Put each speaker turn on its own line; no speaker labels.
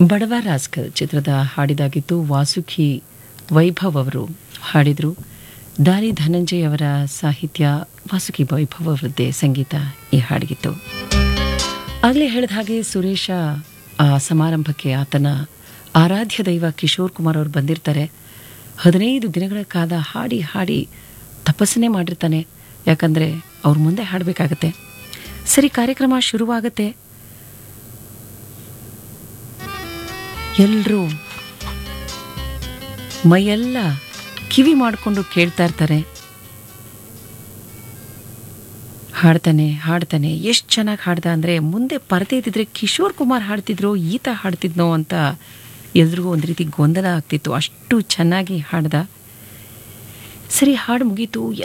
ಬಡವ ರಾಸ್ಕಲ್ ಚಿತ್ರದ ಹಾಡಿದಾಗಿತ್ತು ವಾಸುಕಿ ವೈಭವ್ ಅವರು ಹಾಡಿದರು ದಾರಿ ಧನಂಜಯ್ ಅವರ ಸಾಹಿತ್ಯ ವಾಸುಕಿ ವೈಭವ್ ಅವರದ್ದೇ ಸಂಗೀತ ಈ ಹಾಡಿಗಿತ್ತು ಆಗಲೇ ಹೇಳಿದ ಹಾಗೆ ಸುರೇಶ ಆ ಸಮಾರಂಭಕ್ಕೆ ಆತನ ಆರಾಧ್ಯ ದೈವ ಕಿಶೋರ್ ಕುಮಾರ್ ಅವರು ಬಂದಿರ್ತಾರೆ ಹದಿನೈದು ದಿನಗಳ ಕಾದ ಹಾಡಿ ಹಾಡಿ ತಪಸ್ಸನ್ನೇ ಮಾಡಿರ್ತಾನೆ ಯಾಕಂದರೆ ಅವ್ರ ಮುಂದೆ ಹಾಡಬೇಕಾಗತ್ತೆ ಸರಿ ಕಾರ್ಯಕ್ರಮ ಶುರುವಾಗತ್ತೆ ಎಲ್ಲರೂ ಮೈಯೆಲ್ಲ ಕಿವಿ ಮಾಡಿಕೊಂಡು ಕೇಳ್ತಾ ಇರ್ತಾರೆ ಹಾಡ್ತಾನೆ ಹಾಡ್ತಾನೆ ಎಷ್ಟು ಚೆನ್ನಾಗಿ ಹಾಡ್ದ ಅಂದರೆ ಮುಂದೆ ಪರದೆ ಇದ್ದಿದ್ರೆ ಕಿಶೋರ್ ಕುಮಾರ್ ಹಾಡ್ತಿದ್ರೋ ಈತ ಹಾಡ್ತಿದ್ನೋ ಅಂತ ಎಲ್ರಿಗೂ ಒಂದು ರೀತಿ ಗೊಂದಲ ಆಗ್ತಿತ್ತು ಅಷ್ಟು ಚೆನ್ನಾಗಿ ಹಾಡ್ದ ಸರಿ ಹಾಡು ಮುಗೀತು